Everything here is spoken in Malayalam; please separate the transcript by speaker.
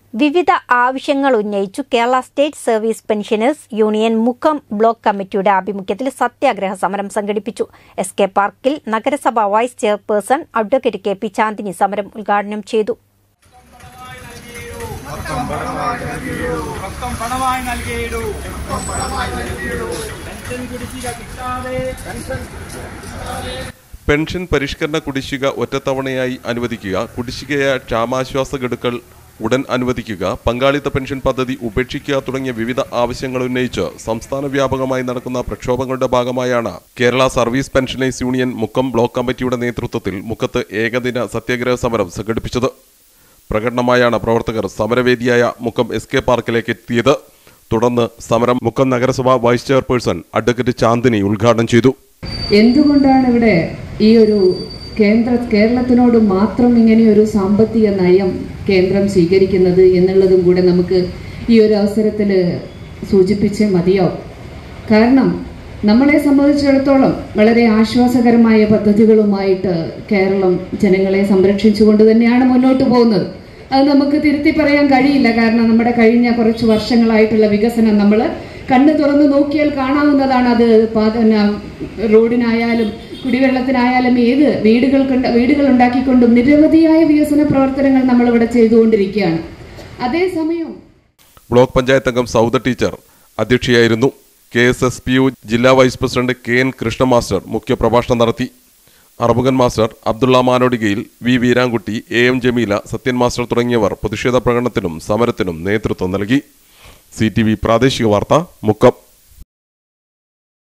Speaker 1: വിവിധ ആവശ്യങ്ങൾ ഉന്നയിച്ചു Kerala state service pensioners union Mukkam block കമ്മിറ്റിയുടെ ആഭിമുഖ്യത്തിൽ സത്യാഗ്രഹ സമരം സംഘടിപ്പിച്ചു എസ് കെ പാർക്കിൽ നഗരസഭ vice chairperson advocate K P Chandini സമരം ഉദ്ഘാടനം ചെയ്തു
Speaker 2: റൊക്കം പണമായി നൽകിയിടൂ പെൻഷൻ കുടിശ്ശിക കിട്ടാതെ
Speaker 3: പെൻഷൻ പരിഷ്കരണ കുടിശ്ശിക ഒറ്റത്തവണയായി അനുവദിക്കുക കുടിശ്ശികയായ ക്ഷാമാശ്വാസ ഗഡുക്കൾ ഉടൻ അനുവദിക്കുക പങ്കാളിത്ത പെൻഷൻ പദ്ധതി ഉപേക്ഷിക്കുക തുടങ്ങിയ വിവിധ ആവശ്യങ്ങൾ ഉന്നയിച്ച് സംസ്ഥാന വ്യാപകമായി നടക്കുന്ന പ്രക്ഷോഭങ്ങളുടെ ഭാഗമായാണ് Kerala service pensioners union Mukkam block കമ്മിറ്റിയുടെ നേതൃത്വത്തിൽ മുക്കത്ത് ഏകദിന സത്യാഗ്രഹ സമരം സംഘടിപ്പിച്ചത് പ്രകടനമായാണ് പ്രവർത്തകർ സമരവേദിയായ മുക്കം എസ് കെ പാർക്കിലേക്ക് എത്തിയത് തുടർന്ന് സമരം മുക്കം നഗരസഭ വൈസ് ചെയർപേഴ്സൺ അഡ്വക്കേറ്റ് ചാന്ദിനി ഉദ്ഘാടനം ചെയ്തു
Speaker 4: എന്തുകൊണ്ടാണ് ഇവിടെ ഈ ഒരു കേന്ദ്ര കേരളത്തിനോട് മാത്രം ഇങ്ങനെ ഒരു സാമ്പത്തിക നയം കേന്ദ്രം സ്വീകരിക്കുന്നത് എന്നുള്ളതും കൂടെ നമുക്ക് ഈ ഒരു അവസരത്തിൽ സൂചിപ്പിച്ചേ മതിയാവും കാരണം നമ്മളെ സംബന്ധിച്ചിടത്തോളം വളരെ ആശ്വാസകരമായ പദ്ധതികളുമായിട്ട് കേരളം ജനങ്ങളെ സംരക്ഷിച്ചുകൊണ്ട് തന്നെയാണ് മുന്നോട്ട് പോകുന്നത് അത് നമുക്ക് തിരുത്തി പറയാൻ കഴിയില്ല കാരണം നമ്മുടെ കഴിഞ്ഞ കുറച്ച് വർഷങ്ങളായിട്ടുള്ള വികസനം നമ്മൾ കണ്ണ് തുറന്ന് നോക്കിയാൽ കാണാവുന്നതാണ് അത് പാത റോഡിനായാലും കുടിവെള്ളത്തിനായാലും ഏത് വീടുകൾ വീടുകൾ ഉണ്ടാക്കിക്കൊണ്ടും നിരവധിയായ വികസന പ്രവർത്തനങ്ങൾ നമ്മളിവിടെ ചെയ്തുകൊണ്ടിരിക്കുകയാണ് അതേസമയം
Speaker 3: ബ്ലോക്ക് പഞ്ചായത്ത് അംഗം സൗദ ടീച്ചർ അധ്യക്ഷയായിരുന്നു K S S P U ജില്ലാ vice president K N Krishna master മുഖ്യപ്രഭാഷണം നടത്തി അറുമുഖൻ മാസ്റ്റർ അബ്ദുള്ള മാനോടികയിൽ V Veerankutty A M Jameela Sathyan master തുടങ്ങിയവർ പ്രതിഷേധ പ്രകടനത്തിനും സമരത്തിനും നേതൃത്വം നൽകി സി ടി വി പ്രാദേശിക വാർത്ത മുക്കം